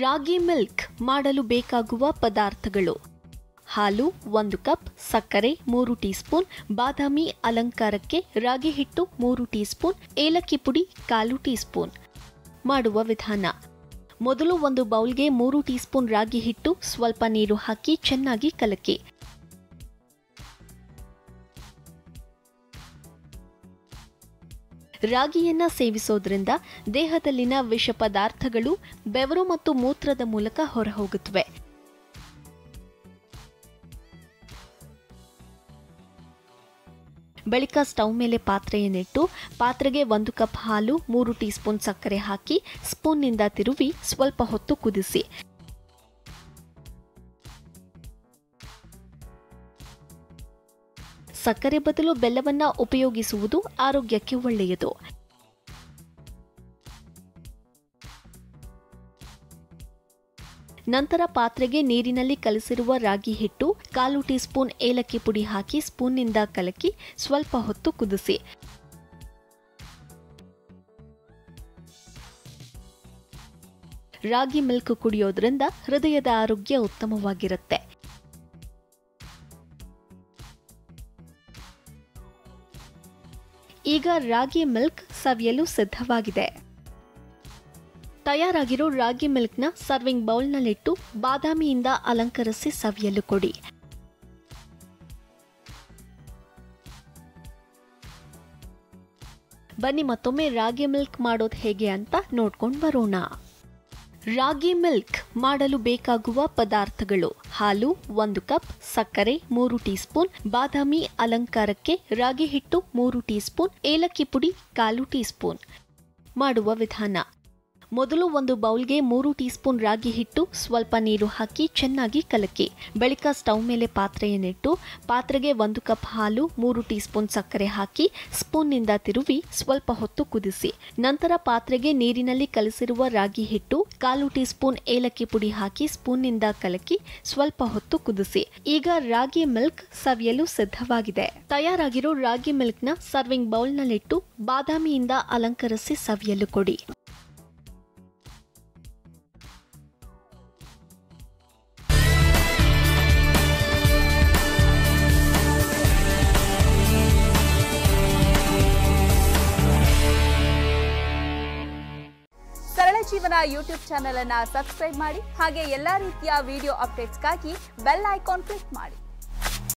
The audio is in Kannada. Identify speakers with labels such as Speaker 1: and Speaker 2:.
Speaker 1: ರಾಗಿ ಮಿಲ್ಕ್ ಮಾಡಲು ಬೇಕಾಗುವ ಪದಾರ್ಥಗಳು ಹಾಲು ಒಂದು ಕಪ್ ಸಕ್ಕರೆ ಮೂರು ಟೀಸ್ಪೂನ್ ಬಾದಾಮಿ ಅಲಂಕಾರಕ್ಕೆ ರಾಗಿ ಹಿಟ್ಟು ಮೂರು ಟೀಸ್ಪೂನ್ ಏಲಕ್ಕಿ ಪುಡಿ ಕಾಲು ಟೀಸ್ಪೂನ್ ಮಾಡುವ ವಿಧಾನ ಮೊದಲು ಒಂದು ಬೌಲ್ಗೆ ಮೂರು ಟೀಸ್ಪೂನ್ ರಾಗಿ ಹಿಟ್ಟು ಸ್ವಲ್ಪ ನೀರು ಹಾಕಿ ಚೆನ್ನಾಗಿ ಕಲಕಿ ರಾಗಿಯನ್ನ ಸೇವಿಸೋದ್ರಿಂದ ದೇಹದಲ್ಲಿನ ವಿಷ ಪದಾರ್ಥಗಳು ಬೆವರು ಮತ್ತು ಮೂತ್ರದ ಮೂಲಕ ಹೊರಹೋಗುತ್ತವೆ ಬಳಿಕ ಸ್ಟವ್ ಮೇಲೆ ಪಾತ್ರೆಯನ್ನಿಟ್ಟು ಪಾತ್ರೆಗೆ ಒಂದು ಕಪ್ ಹಾಲು ಮೂರು ಟೀಸ್ಪೂನ್ ಸಕ್ಕರೆ ಹಾಕಿ ಸ್ಪೂನ್ನಿಂದ ತಿರುವಿ ಸ್ವಲ್ಪ ಹೊತ್ತು ಕುದಿಸಿ ಸಕ್ಕರೆ ಬದಲು ಬೆಲ್ಲವನ್ನ ಉಪಯೋಗಿಸುವುದು ಆರೋಗ್ಯಕ್ಕೆ ಒಳ್ಳೆಯದು ನಂತರ ಪಾತ್ರೆಗೆ ನೀರಿನಲ್ಲಿ ಕಲಸಿರುವ ರಾಗಿ ಹಿಟ್ಟು ಕಾಲು ಟೀ ಸ್ಪೂನ್ ಏಲಕ್ಕಿ ಪುಡಿ ಹಾಕಿ ಸ್ಪೂನ್ನಿಂದ ಕಲಕಿ ಸ್ವಲ್ಪ ಹೊತ್ತು ಕುದಿಸಿ ರಾಗಿ ಮಿಲ್ಕ್ ಕುಡಿಯೋದ್ರಿಂದ ಹೃದಯದ ಆರೋಗ್ಯ ಉತ್ತಮವಾಗಿರುತ್ತೆ ಈಗ ರಾಗಿ ಮಿಲ್ಕ್ ಸವಿಯಲು ಸಿದ್ಧವಾಗಿದೆ ತಯಾರಾಗಿರೋ ರಾಗಿ ಮಿಲ್ಕ್ನ ಸರ್ವಿಂಗ್ ಬೌಲ್ನಲ್ಲಿಟ್ಟು ಬಾದಾಮಿಯಿಂದ ಅಲಂಕರಿಸಿ ಸವಿಯಲು ಕೊಡಿ ಬನ್ನಿ ಮತ್ತೊಮ್ಮೆ ರಾಗಿ ಮಿಲ್ಕ್ ಮಾಡೋದು ಹೇಗೆ ಅಂತ ನೋಡ್ಕೊಂಡು ಬರೋಣ ರಾಗಿ ಮಿಲ್ಕ್ ಮಾಡಲು ಬೇಕಾಗುವ ಪದಾರ್ಥಗಳು ಹಾಲು ಒಂದು ಕಪ್ ಸಕ್ಕರೆ ಮೂರು ಟೀಸ್ಪೂನ್ ಬಾದಾಮಿ ಅಲಂಕಾರಕ್ಕೆ ರಾಗಿ ಹಿಟ್ಟು ಮೂರು ಟೀಸ್ಪೂನ್ ಏಲಕ್ಕಿ ಪುಡಿ ಕಾಲು ಟೀಸ್ಪೂನ್ ಮಾಡುವ ವಿಧಾನ ಮೊದಲು ಒಂದು ಬೌಲ್ಗೆ ಮೂರು ಟೀಸ್ಪೂನ್ ರಾಗಿ ಹಿಟ್ಟು ಸ್ವಲ್ಪ ನೀರು ಹಾಕಿ ಚೆನ್ನಾಗಿ ಕಲಕಿ ಬಳಿಕ ಸ್ಟವ್ ಮೇಲೆ ಪಾತ್ರೆಯನ್ನಿಟ್ಟು ಪಾತ್ರೆಗೆ ಒಂದು ಕಪ್ ಹಾಲು ಮೂರು ಟೀಸ್ಪೂನ್ ಸಕ್ಕರೆ ಹಾಕಿ ಸ್ಪೂನ್ನಿಂದ ತಿರುವಿ ಸ್ವಲ್ಪ ಹೊತ್ತು ಕುದಿಸಿ ನಂತರ ಪಾತ್ರೆಗೆ ನೀರಿನಲ್ಲಿ ಕಲಸಿರುವ ರಾಗಿ ಹಿಟ್ಟು ಕಾಲು ಟೀಸ್ಪೂನ್ ಏಲಕ್ಕಿ ಪುಡಿ ಹಾಕಿ ಸ್ಪೂನ್ನಿಂದ ಕಲಕಿ ಸ್ವಲ್ಪ ಹೊತ್ತು ಕುದಿಸಿ ಈಗ ರಾಗಿ ಮಿಲ್ಕ್ ಸವಿಯಲು ಸಿದ್ಧವಾಗಿದೆ ತಯಾರಾಗಿರೋ ರಾಗಿ ಮಿಲ್ಕ್ನ ಸರ್ವಿಂಗ್ ಬೌಲ್ನಲ್ಲಿಟ್ಟು ಬಾದಾಮಿಯಿಂದ ಅಲಂಕರಿಸಿ ಸವಿಯಲು ಕೊಡಿ
Speaker 2: ಸರಳ ಜೀವನ ಯೂಟ್ಯೂಬ್ ಚಾನೆಲ್ ಅನ್ನ ಸಬ್ಸ್ಕ್ರೈಬ್ ಮಾಡಿ ಹಾಗೆ ಎಲ್ಲಾ ರೀತಿಯ ವಿಡಿಯೋ ಅಪ್ಡೇಟ್ಸ್ಗಾಗಿ ಬೆಲ್ ಐಕಾನ್ ಕ್ಲಿಕ್ ಮಾಡಿ